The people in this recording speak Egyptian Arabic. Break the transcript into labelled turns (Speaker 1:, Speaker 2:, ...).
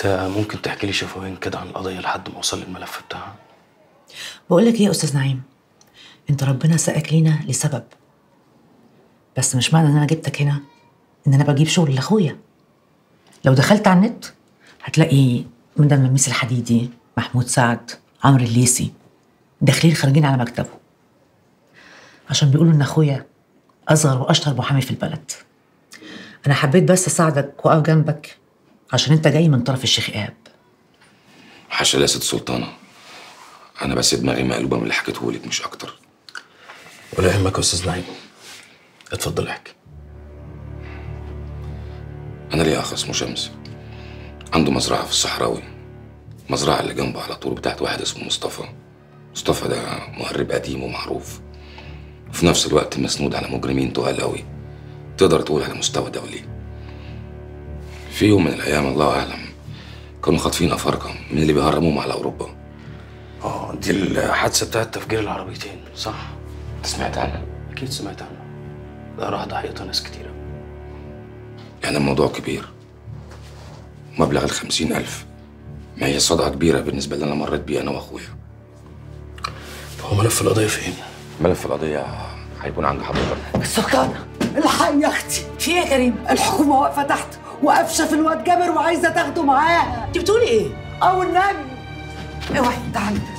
Speaker 1: انت ممكن تحكي لي شفوين كده عن القضيه لحد ما اوصل للملف بتاعها
Speaker 2: بقول لك ايه يا استاذ نعيم انت ربنا ساقك لينا لسبب بس مش معنى ان انا جبتك هنا ان انا بجيب شغل لاخويا لو دخلت على النت هتلاقي من ده المميس الحديدي محمود سعد عمرو الليسي داخلين خارجين على مكتبه عشان بيقولوا ان اخويا اصغر واشطر محامي في البلد انا حبيت بس اساعدك واقف جنبك عشان انت جاي من طرف الشيخ ايهاب
Speaker 3: حاشا يا ست سلطانه انا بس دماغي مقلوبه من اللي حكيته لك مش اكتر
Speaker 1: ولا يهمك يا استاذ نعيم اتفضل احكي
Speaker 3: انا ليا اخ اسمه شمس عنده مزرعه في الصحراوي المزرعه اللي جنبه على طول بتاعت واحد اسمه مصطفى مصطفى ده مهرب قديم ومعروف وفي نفس الوقت مسنود على مجرمين تقال قوي تقدر تقول على مستوى دولي في يوم من الايام الله اعلم كانوا خاطفين افارقه من اللي بيهرموهم على اوروبا
Speaker 1: اه دي الحادثه بتاعت تفجير العربيتين صح
Speaker 3: انت سمعت عنها
Speaker 1: اكيد سمعت عنها ده راح ضحيتها ناس كتيره
Speaker 3: يعني الموضوع كبير مبلغ الخمسين ألف ما هي صدقة كبيرة بالنسبة اللي أنا مريت بيه أنا وأخويا
Speaker 1: هو ملف القضيه فين
Speaker 3: ملف القضية هيكون عند حضرتك
Speaker 4: السكانة الحقي يا اختي
Speaker 2: في ايه يا كريم
Speaker 4: الحكومة واقفة تحت وقفشة في الواد جابر وعايزة تاخده معاها
Speaker 2: انت بتقولي ايه
Speaker 4: أو النبي اوعي تعالي